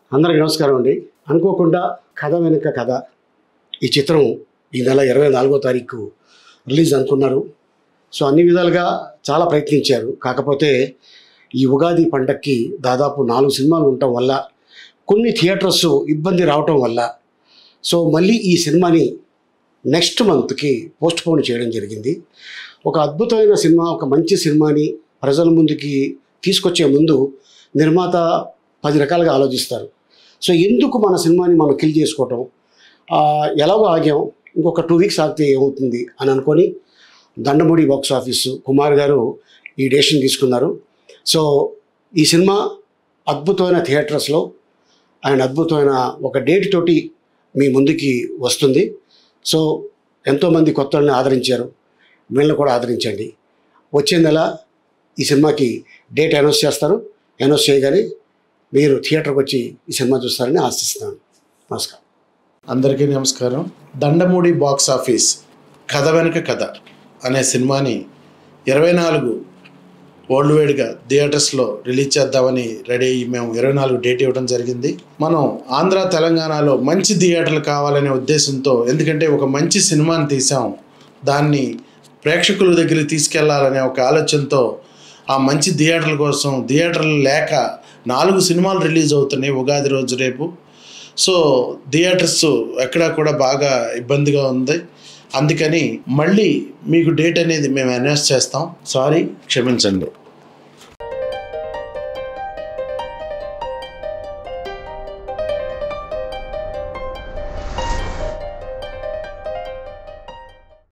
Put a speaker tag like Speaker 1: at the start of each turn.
Speaker 1: అందరికీ నమస్కారం అండి అనుకోకుండా కథ వెనుక కథ ఈ చిత్రం ఈ నెల ఇరవై నాలుగో తారీఖు రిలీజ్ అనుకున్నారు సో అన్ని విధాలుగా చాలా ప్రయత్నించారు కాకపోతే ఈ ఉగాది పండక్కి దాదాపు నాలుగు సినిమాలు ఉండటం వల్ల కొన్ని థియేటర్స్ ఇబ్బంది రావటం వల్ల సో మళ్ళీ ఈ సినిమాని నెక్స్ట్ మంత్కి పోస్ట్ పోన్ చేయడం జరిగింది ఒక అద్భుతమైన సినిమా ఒక మంచి సినిమాని ప్రజల ముందుకి తీసుకొచ్చే ముందు నిర్మాత పది రకాలుగా ఆలోచిస్తారు సో ఎందుకు మన సినిమాని మనం కిల్ చేసుకోవటం ఆ, ఎలాగో ఆగాం ఇంకొక టూ వీక్స్ ఆగితే ఏమవుతుంది అని అనుకొని దండముడి బాక్స్ ఆఫీసు కుమార్ గారు ఈ డెసిషన్ తీసుకున్నారు సో ఈ సినిమా అద్భుతమైన థియేటర్స్లో అండ్ అద్భుతమైన ఒక డేట్ తోటి మీ ముందుకి వస్తుంది సో ఎంతోమంది కొత్త వాళ్ళని ఆదరించారు వీళ్ళని కూడా ఆదరించండి వచ్చే నెల ఈ సినిమాకి డేట్ అనౌన్స్ చేస్తారు అనౌన్స్ చేయగానే మీరు థియేటర్కి వచ్చి ఈ సినిమా చూస్తారని ఆశిస్తున్నాను నమస్కారం
Speaker 2: అందరికీ నమస్కారం దండమూడి బాక్స్ ఆఫీస్ కథ వెనుక కథ అనే సినిమాని ఇరవై నాలుగు వరల్డ్ వైడ్గా థియేటర్స్లో రిలీజ్ చేద్దామని రెడీ అయ్యి మేము ఇరవై నాలుగు డేట్ ఇవ్వడం జరిగింది మనం ఆంధ్ర తెలంగాణలో మంచి థియేటర్లు కావాలనే ఉద్దేశంతో ఎందుకంటే ఒక మంచి సినిమాని తీసాం దాన్ని ప్రేక్షకుల దగ్గరికి తీసుకెళ్లాలనే ఒక ఆలోచనతో ఆ మంచి థియేటర్ల కోసం థియేటర్లు లేక నాలుగు సినిమాలు రిలీజ్ అవుతున్నాయి ఉగాది రోజు రేపు సో థియేటర్స్ ఎక్కడా కూడా బాగా ఇబ్బందిగా ఉంది అందుకని మళ్ళీ మీకు డేట్ అనేది మేము అనౌన్స్ చేస్తాం సారీ క్షమించండి